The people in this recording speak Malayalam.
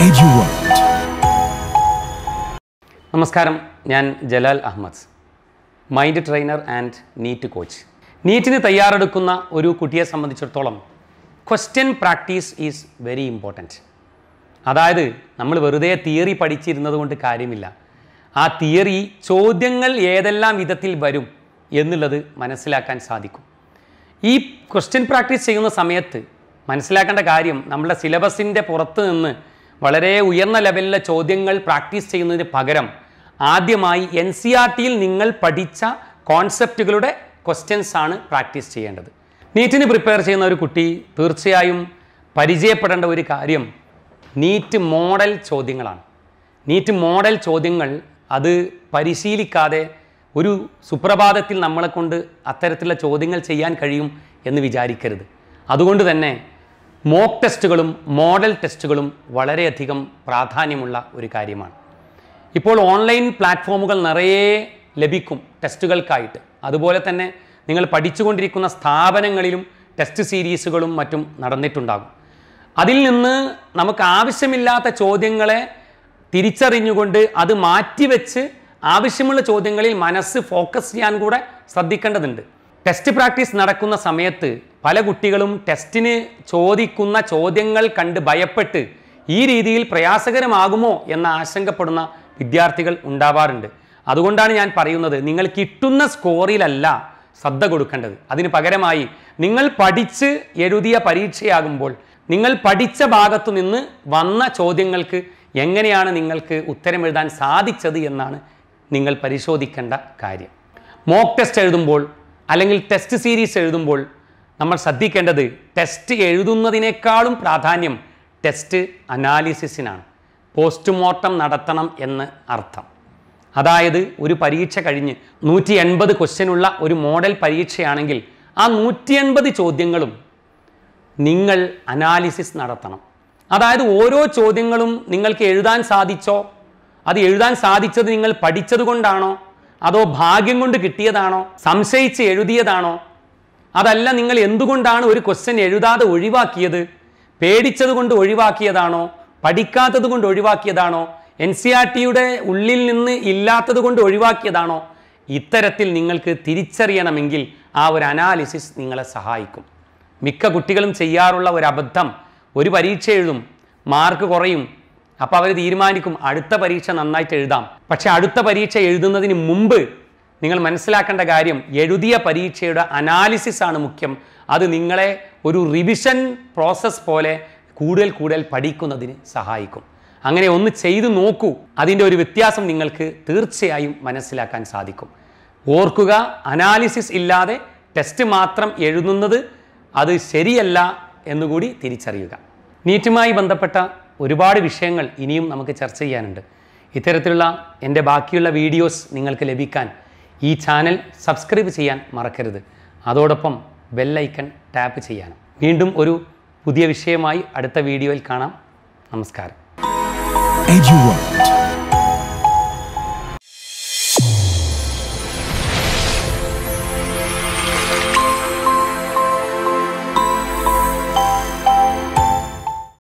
EduWorld. നമസ്കാരം ഞാൻ Jalal Ahmed mind trainer and NEET coach നീറ്റിന് തയ്യാറെടുക്കുന്ന ഒരു കുട്ടിയെ സംബന്ധിച്ചിടത്തോളം question practice is very important അതായത് നമ്മൾ വെറുതെ തിയറി പഠിച്ചിരുന്നത് കൊണ്ട് കാര്യമില്ല ആ തിയറി ചോദ്യങ്ങൾ ഏതെല്ലാം വിധത്തിൽ വരും എന്നുള്ളത് മനസ്സിലാക്കാൻ സാധിക്കും ഈ ക്വസ്റ്റ്യൻ പ്രാക്ടീസ് ചെയ്യുന്ന സമയത്ത് മനസ്സിലാക്കേണ്ട കാര്യം നമ്മുടെ സിലബസിൻ്റെ പുറത്ത് നിന്ന് വളരെ ഉയർന്ന ലെവലിലെ ചോദ്യങ്ങൾ പ്രാക്ടീസ് ചെയ്യുന്നതിന് പകരം ആദ്യമായി എൻ സി ആർ ടിയിൽ നിങ്ങൾ പഠിച്ച കോൺസെപ്റ്റുകളുടെ ക്വസ്റ്റ്യൻസ് ആണ് പ്രാക്ടീസ് ചെയ്യേണ്ടത് നീറ്റിന് പ്രിപ്പയർ ചെയ്യുന്ന ഒരു കുട്ടി തീർച്ചയായും പരിചയപ്പെടേണ്ട ഒരു കാര്യം നീറ്റ് മോഡൽ ചോദ്യങ്ങളാണ് നീറ്റ് മോഡൽ ചോദ്യങ്ങൾ അത് പരിശീലിക്കാതെ ഒരു സുപ്രഭാതത്തിൽ നമ്മളെ കൊണ്ട് അത്തരത്തിലുള്ള ചോദ്യങ്ങൾ ചെയ്യാൻ കഴിയും എന്ന് വിചാരിക്കരുത് അതുകൊണ്ട് തന്നെ മോക്ക് ടെസ്റ്റുകളും മോഡൽ ടെസ്റ്റുകളും വളരെയധികം പ്രാധാന്യമുള്ള ഒരു കാര്യമാണ് ഇപ്പോൾ ഓൺലൈൻ പ്ലാറ്റ്ഫോമുകൾ നിറയെ ലഭിക്കും ടെസ്റ്റുകൾക്കായിട്ട് അതുപോലെ തന്നെ നിങ്ങൾ പഠിച്ചുകൊണ്ടിരിക്കുന്ന സ്ഥാപനങ്ങളിലും ടെസ്റ്റ് സീരീസുകളും മറ്റും നടന്നിട്ടുണ്ടാകും അതിൽ നിന്ന് നമുക്ക് ആവശ്യമില്ലാത്ത ചോദ്യങ്ങളെ തിരിച്ചറിഞ്ഞുകൊണ്ട് അത് മാറ്റിവെച്ച് ആവശ്യമുള്ള ചോദ്യങ്ങളിൽ മനസ്സ് ഫോക്കസ് ചെയ്യാൻ കൂടെ ശ്രദ്ധിക്കേണ്ടതുണ്ട് ടെസ്റ്റ് പ്രാക്ടീസ് നടക്കുന്ന സമയത്ത് പല കുട്ടികളും ടെസ്റ്റിന് ചോദിക്കുന്ന ചോദ്യങ്ങൾ കണ്ട് ഭയപ്പെട്ട് ഈ രീതിയിൽ പ്രയാസകരമാകുമോ എന്ന് ആശങ്കപ്പെടുന്ന വിദ്യാർത്ഥികൾ ഉണ്ടാവാറുണ്ട് അതുകൊണ്ടാണ് ഞാൻ പറയുന്നത് നിങ്ങൾ കിട്ടുന്ന സ്കോറിലല്ല ശ്രദ്ധ കൊടുക്കേണ്ടത് അതിന് പകരമായി നിങ്ങൾ പഠിച്ച് എഴുതിയ പരീക്ഷയാകുമ്പോൾ നിങ്ങൾ പഠിച്ച ഭാഗത്തു നിന്ന് വന്ന ചോദ്യങ്ങൾക്ക് എങ്ങനെയാണ് നിങ്ങൾക്ക് ഉത്തരം എഴുതാൻ സാധിച്ചത് എന്നാണ് നിങ്ങൾ പരിശോധിക്കേണ്ട കാര്യം മോക്ക് ടെസ്റ്റ് എഴുതുമ്പോൾ അല്ലെങ്കിൽ ടെസ്റ്റ് സീരീസ് എഴുതുമ്പോൾ നമ്മൾ ശ്രദ്ധിക്കേണ്ടത് ടെസ്റ്റ് എഴുതുന്നതിനേക്കാളും പ്രാധാന്യം ടെസ്റ്റ് അനാലിസിസിനാണ് പോസ്റ്റ്മോർട്ടം നടത്തണം എന്ന് അർത്ഥം അതായത് ഒരു പരീക്ഷ കഴിഞ്ഞ് നൂറ്റി എൺപത് ക്വസ്റ്റ്യനുള്ള ഒരു മോഡൽ പരീക്ഷയാണെങ്കിൽ ആ നൂറ്റി എൺപത് ചോദ്യങ്ങളും നിങ്ങൾ അനാലിസിസ് നടത്തണം അതായത് ഓരോ ചോദ്യങ്ങളും നിങ്ങൾക്ക് എഴുതാൻ സാധിച്ചോ അത് എഴുതാൻ സാധിച്ചത് നിങ്ങൾ പഠിച്ചത് കൊണ്ടാണോ അതോ ഭാഗ്യം കൊണ്ട് കിട്ടിയതാണോ സംശയിച്ച് എഴുതിയതാണോ അതല്ല നിങ്ങൾ എന്തുകൊണ്ടാണ് ഒരു ക്വസ്റ്റ്യൻ എഴുതാതെ ഒഴിവാക്കിയത് പേടിച്ചത് കൊണ്ട് ഒഴിവാക്കിയതാണോ പഠിക്കാത്തത് കൊണ്ട് ഒഴിവാക്കിയതാണോ എൻ സി ആർ ടിയുടെ ഉള്ളിൽ നിന്ന് ഇല്ലാത്തത് കൊണ്ട് ഒഴിവാക്കിയതാണോ ഇത്തരത്തിൽ നിങ്ങൾക്ക് തിരിച്ചറിയണമെങ്കിൽ ആ ഒരു അനാലിസിസ് നിങ്ങളെ സഹായിക്കും മിക്ക കുട്ടികളും ചെയ്യാറുള്ള ഒരു അബദ്ധം ഒരു പരീക്ഷ എഴുതും മാർക്ക് കുറയും അപ്പോൾ അവർ തീരുമാനിക്കും അടുത്ത പരീക്ഷ നന്നായിട്ട് എഴുതാം പക്ഷെ അടുത്ത പരീക്ഷ എഴുതുന്നതിന് മുമ്പ് നിങ്ങൾ മനസ്സിലാക്കേണ്ട കാര്യം എഴുതിയ പരീക്ഷയുടെ അനാലിസിസ് ആണ് മുഖ്യം അത് നിങ്ങളെ ഒരു റിവിഷൻ പ്രോസസ്സ് പോലെ കൂടുതൽ കൂടുതൽ പഠിക്കുന്നതിന് സഹായിക്കും അങ്ങനെ ഒന്ന് ചെയ്തു നോക്കൂ അതിൻ്റെ ഒരു വ്യത്യാസം നിങ്ങൾക്ക് തീർച്ചയായും മനസ്സിലാക്കാൻ സാധിക്കും ഓർക്കുക അനാലിസിസ് ഇല്ലാതെ ടെസ്റ്റ് മാത്രം എഴുതുന്നത് അത് ശരിയല്ല എന്നുകൂടി തിരിച്ചറിയുക നീറ്റുമായി ബന്ധപ്പെട്ട ഒരുപാട് വിഷയങ്ങൾ ഇനിയും നമുക്ക് ചർച്ച ചെയ്യാനുണ്ട് ഇത്തരത്തിലുള്ള എൻ്റെ ബാക്കിയുള്ള വീഡിയോസ് നിങ്ങൾക്ക് ലഭിക്കാൻ ഈ ചാനൽ സബ്സ്ക്രൈബ് ചെയ്യാൻ മറക്കരുത് അതോടൊപ്പം ബെല്ലൈക്കൺ ടാപ്പ് ചെയ്യാനും വീണ്ടും ഒരു പുതിയ വിഷയമായി അടുത്ത വീഡിയോയിൽ കാണാം നമസ്കാരം EduWorld.